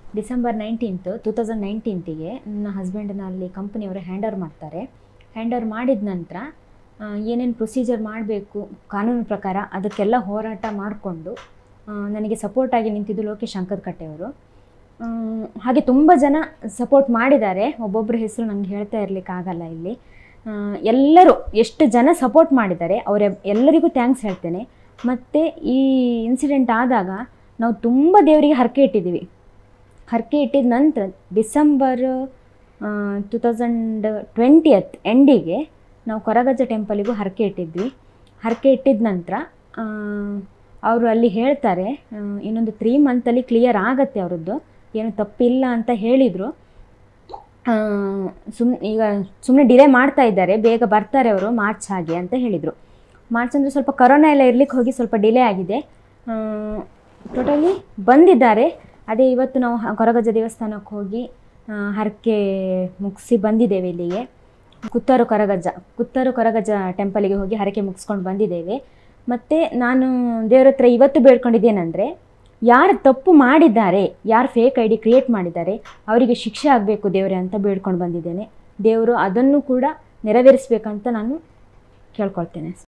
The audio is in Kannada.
ಡಿಸೆಂಬರ್ ನೈನ್ಟೀನ್ತು ಟೂ ತೌಸಂಡ್ ನೈನ್ಟೀನ್ತಿಗೆ ನನ್ನ ಹಸ್ಬೆಂಡನ್ನ ಅಲ್ಲಿ ಕಂಪ್ನಿಯವರು ಹ್ಯಾಂಡ್ ಓವರ್ ಮಾಡ್ತಾರೆ ಹ್ಯಾಂಡ್ ಓವರ್ ಮಾಡಿದ ನಂತರ ಏನೇನು ಪ್ರೊಸೀಜರ್ ಮಾಡಬೇಕು ಕಾನೂನು ಪ್ರಕಾರ ಅದಕ್ಕೆಲ್ಲ ಹೋರಾಟ ಮಾಡಿಕೊಂಡು ನನಗೆ ಸಪೋರ್ಟಾಗಿ ನಿಂತಿದ್ದು ಲೋಕೇಶ್ ಅಂಕದಕಟ್ಟೆಯವರು ಆಮ್, ಹಾಗೆ ತುಂಬ ಜನ ಸಪೋರ್ಟ್ ಮಾಡಿದ್ದಾರೆ ಒಬ್ಬೊಬ್ಬರ ಹೆಸರು ನಂಗೆ ಹೇಳ್ತಾ ಇರಲಿಕ್ಕೆ ಆಗಲ್ಲ ಇಲ್ಲಿ ಆ, ಎಲ್ಲರೂ ಎಷ್ಟು ಜನ ಸಪೋರ್ಟ್ ಮಾಡಿದ್ದಾರೆ ಅವರ ಎಲ್ಲರಿಗೂ ಥ್ಯಾಂಕ್ಸ್ ಹೇಳ್ತೇನೆ ಮತ್ತು ಈ ಇನ್ಸಿಡೆಂಟ್ ಆದಾಗ ನಾವು ತುಂಬ ದೇವರಿಗೆ ಹರಕೆ ಇಟ್ಟಿದ್ದೀವಿ ಹರಕೆ ಇಟ್ಟಿದ ನಂತರ ಡಿಸೆಂಬರ್ ಟು ತೌಸಂಡ್ ಟ್ವೆಂಟಿಯತ್ ಎಂಡಿಗೆ ನಾವು ಕೊರಗಜ್ಜ ಟೆಂಪಲಿಗೂ ಹರಕೆ ಇಟ್ಟಿದ್ವಿ ಹರಕೆ ಇಟ್ಟಿದ ನಂತರ ಅವರು ಅಲ್ಲಿ ಹೇಳ್ತಾರೆ ಆ, ಇನ್ನೊಂದು ತ್ರೀ ಮಂತಲ್ಲಿ ಕ್ಲಿಯರ್ ಆಗತ್ತೆ ಅವರದ್ದು ಏನು ತಪ್ಪಿಲ್ಲ ಅಂತ ಹೇಳಿದರು ಸುಮ್ ಈಗ ಸುಮ್ಮನೆ ಡಿಲೇ ಮಾಡ್ತಾ ಇದ್ದಾರೆ ಬೇಗ ಬರ್ತಾರೆ ಅವರು ಮಾರ್ಚ್ ಹಾಗೆ ಅಂತ ಹೇಳಿದರು ಮಾರ್ಚ್ ಅಂದರೆ ಸ್ವಲ್ಪ ಕರೋನಾ ಎಲ್ಲ ಇರ್ಲಿಕ್ಕೆ ಹೋಗಿ ಸ್ವಲ್ಪ ಡಿಲೇ ಆಗಿದೆ ಟೋಟಲಿ ಬಂದಿದ್ದಾರೆ ಅದೇ ಇವತ್ತು ನಾವು ಹ- ಕೊರಗಜ್ಜ ದೇವಸ್ಥಾನಕ್ಕೆ ಹೋಗಿ ಆ, ಹರಕೆ ಮುಗಿಸಿ ಬಂದಿದ್ದೇವೆ ಇಲ್ಲಿಗೆ ಕುತ್ತಾರು ಕೊರಗಜ್ಜ ಕುತ್ತಾರು ಕೊರಗಜ್ಜ ಟೆಂಪಲಿಗೆ ಹೋಗಿ ಹರಕೆ ಮುಗಿಸ್ಕೊಂಡು ಬಂದಿದ್ದೇವೆ ಮತ್ತು ನಾನು ದೇವ್ರ ಹತ್ರ ಇವತ್ತು ಬೇಡ್ಕೊಂಡಿದ್ದೇನೆಂದರೆ ಯಾರು ತಪ್ಪು ಮಾಡಿದ್ದಾರೆ ಯಾರು ಫೇಕ್ ಐ ಡಿ ಕ್ರಿಯೇಟ್ ಮಾಡಿದ್ದಾರೆ ಅವರಿಗೆ ಶಿಕ್ಷೆ ಆಗಬೇಕು ದೇವರೇ ಅಂತ ಬೇಡ್ಕೊಂಡು ಬಂದಿದ್ದೇನೆ ದೇವರು ಅದನ್ನು ಕೂಡ ನೆರವೇರಿಸಬೇಕಂತ ನಾನು ಕೇಳ್ಕೊಳ್ತೇನೆ